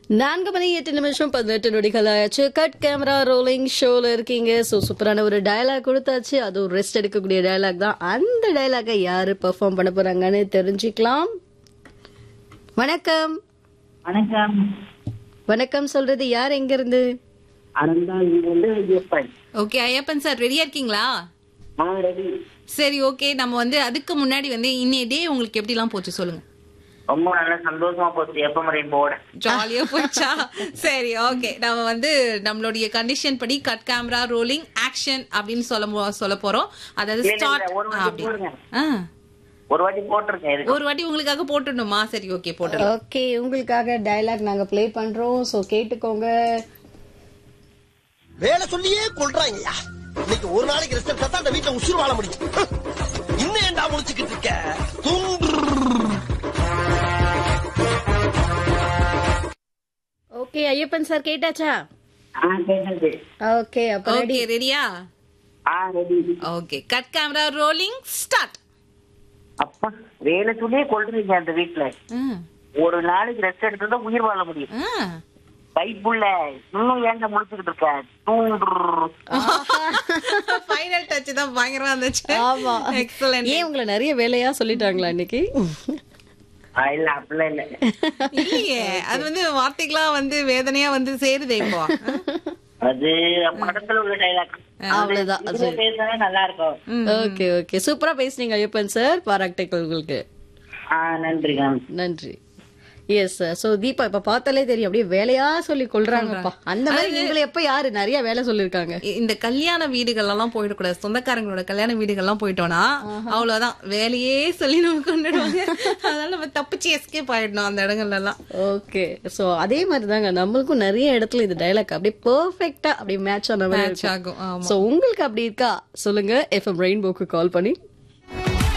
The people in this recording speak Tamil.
நான்கு மணி எட்டு நிமிஷம் பதினெட்டு நொடிகள் ஆயாச்சு கட் கேமரா ரோலிங் ஷோல இருக்கீங்க ஸோ சூப்பரான ஒரு டயலாக் கொடுத்தாச்சு அதுவும் ரெஸ்ட் எடுக்கக்கூடிய டயலாக் தான் அந்த டயலாகை யாரு பெர்ஃபார்ம் பண்ண போறாங்கன்னு தெரிஞ்சுக்கலாம் வணக்கம் வணக்கம் வணக்கம் சொல்றது யார் எங்க இருந்து அனந்தா இங்க வந்து ஐயப்பன் ஓகே ஐயப்பன் சார் ரெடியா இருக்கீங்களா ஆ ரெடி சரி ஓகே நம்ம வந்து அதுக்கு முன்னாடி வந்து இன்னைய டே உங்களுக்கு எப்படிலாம் போச்சு சொல்லுங்க ரொம்ப நல்லா சந்தோஷமா போச்சு எப்ப முறை போட ஜாலியா போச்சா சரி ஓகே நம்ம வந்து நம்மளுடைய கண்டிஷன் படி கட் கேமரா ரோலிங் ஆக்ஷன் அப்படின்னு சொல்ல மோ- சொல்ல போறோம் அதாவது இல்ல, இல்ல, ஸ்டார்ட் ஒரு வாட்டி அப்படி போடுங்க. ஆ, ஒரு வாட்டி போட்டிருக்கேன் இருக்கு ஒரு வாட்டி உங்களுக்காக போட்டுடணுமா சரி ஓகே போட்டுடலாம் ஓகே உங்களுக்காக டயலாக் நாங்க ப்ளே பண்றோம் ஸோ கேட்டுக்கோங்க வேலை சொல்லியே கொள்றாங்கய்யா இன்னைக்கு ஒரு நாளைக்கு ரெஸ்ட் எடுத்தா தான் அந்த வீட்டுல உசுறு வாழ முடியும் இன்னும் ஏன்டா முடிச்சுக்கிட்டு இருக்க துண்டு ஓகே ஐயப்பன் சார் கேட்டாச்சா ஆ கேட்டது ஓகே அப்ப ரெடி ஓகே ரெடியா ஆ ready okay cut camera rolling start அப்பா வேலை சொல்லியே கொள்றீங்க அந்த வீட்டுல ஒரு நாளைக்கு ரெஸ்ட் எடுத்தா தான் உயிர் வாழ முடியும் கைப்புள்ள இன்னும் ஏங்க முடிச்சுக்கிட்டு இருக்க தூண்டு ஃபைனல் டச் தான் பயங்கரமா இருந்துச்சு ஆமா எக்ஸலன்ட் ஏன் உங்களை நிறைய வேலையா சொல்லிட்டாங்களா இன்னைக்கு ஆ, இல்ல அப்படிலாம் இல்ல இல்லையே அது வந்து வார்த்தைகளா வந்து வேதனையா வந்து சேருதே இப்போ அது படத்துல உள்ள டைலாக் அவ்வளவுதான் அது பேசினா நல்லா இருக்கும் ஓகே ஓகே சூப்பரா பேசுனீங்க ஐயப்பன் சார் பாராட்டுக்கள் உங்களுக்கு ஆ நன்றி மேம் நன்றி எஸ் சார் சோ தீபா இப்ப பார்த்தாலே தெரியும் அப்படியே வேலையா சொல்லி கொள்றாங்கப்பா அந்த மாதிரி நீங்களே எப்ப யாரு நிறைய வேலை சொல்லிருக்காங்க இ- இந்த கல்யாண வீடுகள் எல்லாம் போயிடக்கூடாது சொந்தக்காரங்களோட கல்யாண வீடுகள்லாம் போயிட்டோம்னா அவ்வளவுதான் வேலையே சொல்லி நம்ம கொண்டுடுவாங்க அதனால நம்ம தப்பிச்சு எஸ்கேப் ஆயிடணும் அந்த இடங்கள்ல எல்லாம் ஓகே சோ அதே மாதிரி தாங்க நம்மளுக்கும் நிறைய இடத்துல இது டைலாக் அப்படியே பெர்ஃபெக்ட்டா அப்படியே மேட்ச் ஆன மாதிரி மேட்ச் ஆகும் ஆமா சோ உங்களுக்கு அப்படி இருக்கா சொல்லுங்க எஃப்எம் ரெயின்போக்கு கால் பண்ணி